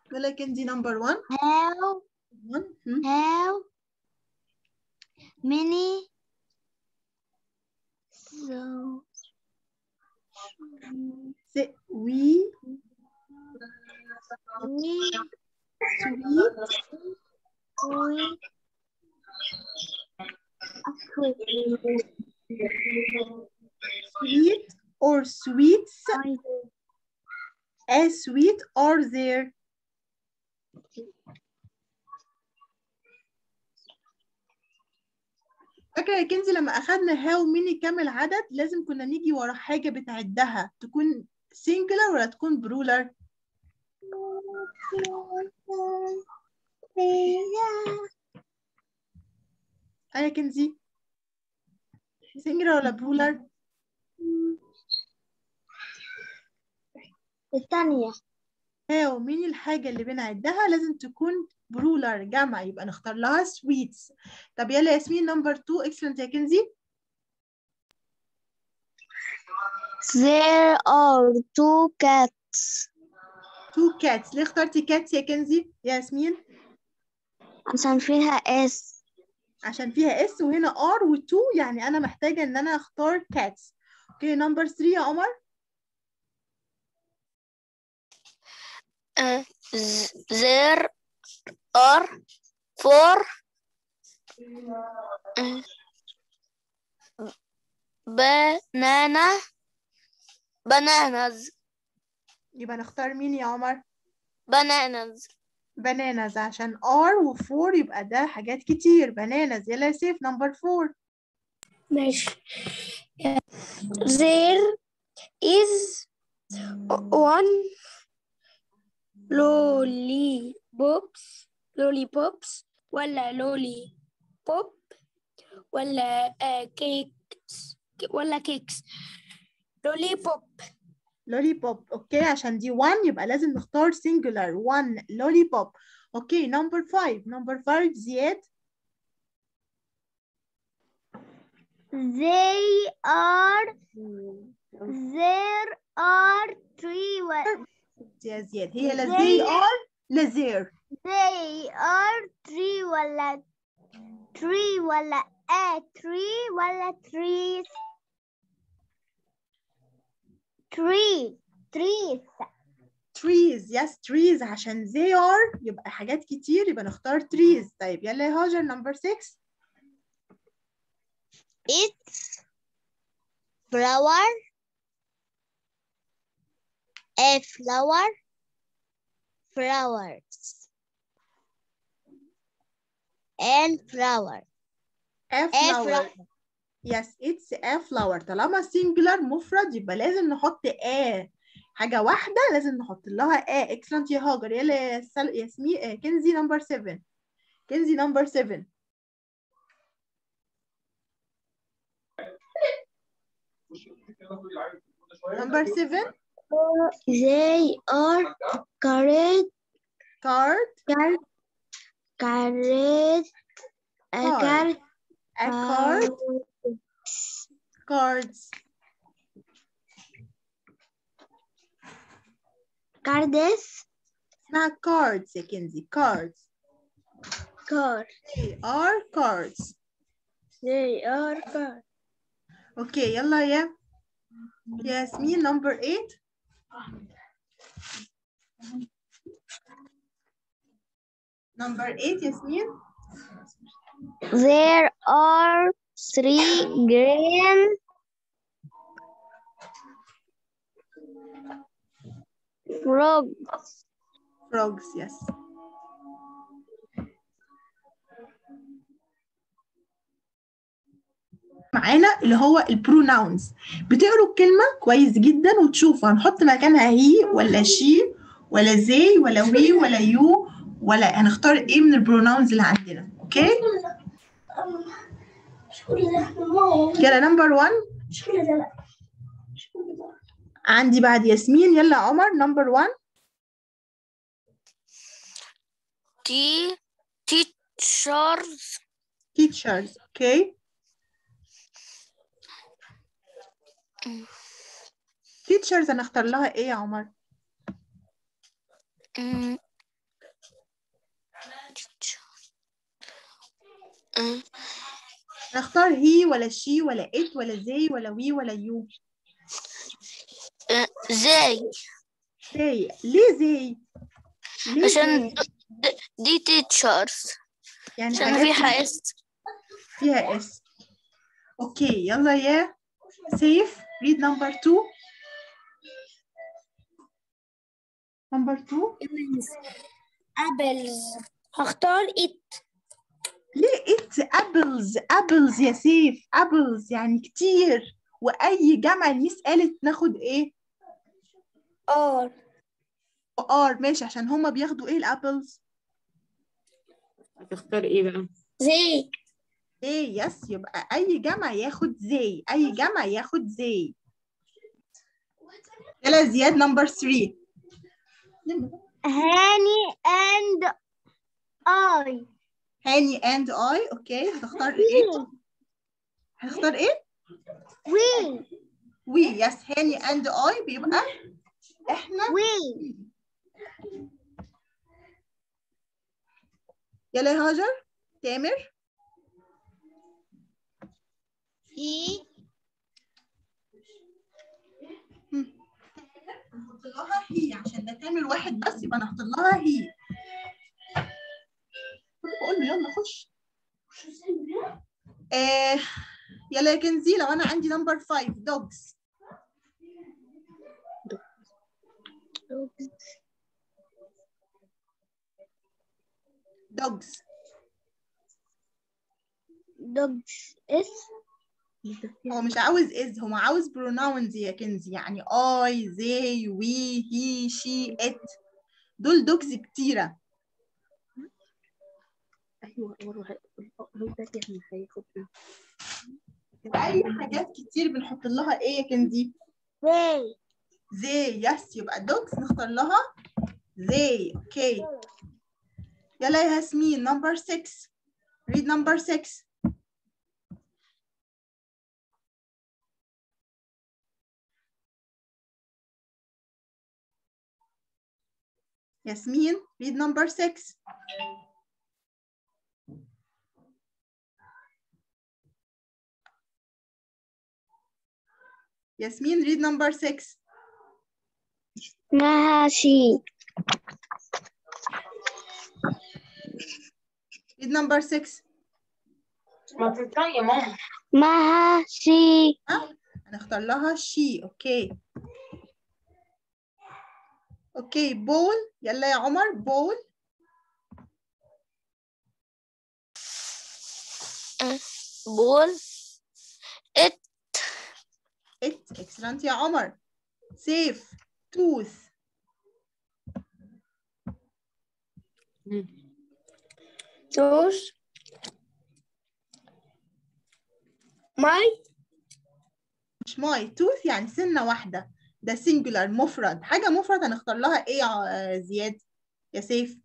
يلا كنزي نمبر 1 How 1 هم؟ how many so Say we we sweet sweet sweet or sweets as sweet are there فاكرة يا كنزي لما أخدنا هاو ميني كام العدد لازم كنا نيجي ورا حاجة بتعدها تكون singular ولا تكون برولر أه يا كنزي singular ولا برولر الثانية هاو مين الحاجة اللي بنعدها لازم تكون برولر جمع يبقى نختار لها sweets طب يلا ياسمين نمبر 2 excellent يا كنزي There are two cats two cats ليه اخترتي cats يا كنزي يا ياسمين عشان فيها اس عشان فيها اس وهنا ار و2 يعني انا محتاجة ان انا اختار cats اوكي نمبر 3 يا عمر Uh, th- there are four uh, banana bananas يبقى نختار مين يا عمر bananas bananas عشان R و4 يبقى ده حاجات كتير bananas يلا يا سيف نمبر 4 ماشي there is one lollipops lollipops ولا lollipop ولا كيكس ولا كيكس lollipop lollipop اوكي عشان دي 1 يبقى لازم نختار singular 1 lollipop اوكي نمبر 5 نمبر 5 زياد They are there are three wa- يا زياد هي لا They- they are لا there they are three ولا three ولا a three ولا trees tree trees trees yes trees عشان they are يبقى حاجات كتير يبقى نختار trees طيب يلا يا هاجر نمبر 6 it's flower a flower flowers and flower a a flower flower yes it's a flower طالما singular مفرد يبقى لازم نحط a حاجة واحدة لازم نحط لها a excellent يا هاجر يلا يا سل... ياسمين آه، كنزي نمبر 7 كنزي نمبر 7 نمبر 7 they are carried card car carried a Card. car a card cards cards اسمها cards يا كنزي cards car they are cards they are car اوكي يلا يا ياسمين نمبر 8 نمبر 8 ياسمين there are three green frogs frogs yes معانا اللي هو البروناونز بتقروا الكلمة كويس جدا وتشوفوا هنحط مكانها هي ولا شي ولا زي ولا وي ولا يو ولا هنختار ايه من البروناونز اللي عندنا اوكي يلا نمبر 1 عندي بعد ياسمين يلا عمر نمبر 1 T teachers teachers اوكي teachers هنختار لها ايه يا عمر mm, آه، نختار هي ولا شي ولا ات ولا زي ولا وي ولا يو آه، زي زي ليه زي ليه عشان زي؟ د- دي تيتشرز يعني عشان حاجات فيها اس فيها اس اوكي يلا يا سيف read number two number two apples هختار it ليه ات ابلز ابلز يا سيف ابلز يعني كتير واي جمع الميس قالت ناخد ايه or ار ماشي عشان هما بياخدوا ايه الابلز هتختار ايه بقى؟ they ايه يس يبقى اي جمع ياخد زي اي جمع ياخد زي يلا زياد نمبر 3 هاني and I هاني اند اي اوكي هتختار ايه هتختار ايه we وي يس هاني اند اي بيبقى احنا we يلا يا هاجر تامر he نحط لها هي عشان ده تامر واحد بس يبقى نحط لها هي كنت بقول له يلا خش آه يلا يا كنزي لو انا عندي نمبر 5 دوجز دوجز dogs is هو مش عاوز از هو عاوز pronouns يا كنزي يعني I they we he she it دول دوجز كتيرة ايوه هو هو ده يعني هياخد ايه؟ يبقى أي حاجات كتير بنحط لها إيه يا كنزي؟ they they يس يبقى دوجز نختار لها they اوكي يلا يا ياسمين نمبر 6 read number 6 ياسمين read number 6 ياسمين read number 6 اسمها she read number 6 ما تطلعي يا ماما اسمها she هنختار لها she اوكي اوكي بول يلا يا عمر بول بول ات it excellent يا عمر سيف tooth those my مش ماي tooth يعني سنة واحدة ده singular مفرد حاجة مفرد هنختار لها ايه يا ع- زياد يا سيف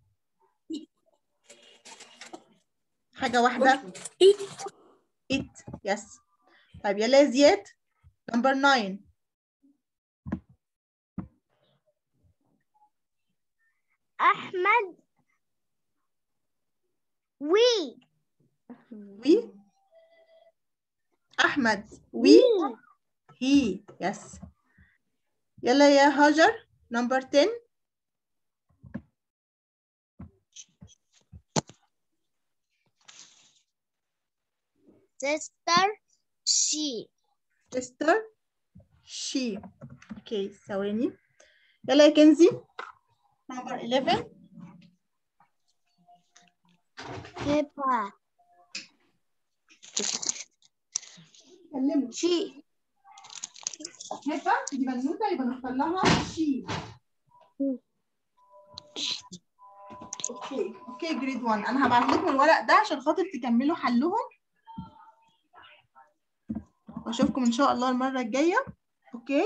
حاجة واحدة it it يس طيب يلا يا زياد number 9 أحمد we we أحمد we he yes يلا يا هاجر number 10 sister she sister she اوكي ثواني يلا يا كنزي number 11 Peppa كلمه she هبه دي بنوته يبقى نختار لها she اوكي اوكي جريد 1 انا هبعت لكم الورق ده عشان خاطر تكملوا حلهم واشوفكم ان شاء الله المره الجايه اوكي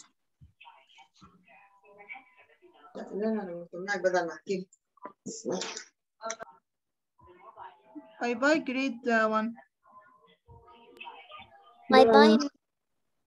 بدل ما احكي باي باي جريد 1 bye bye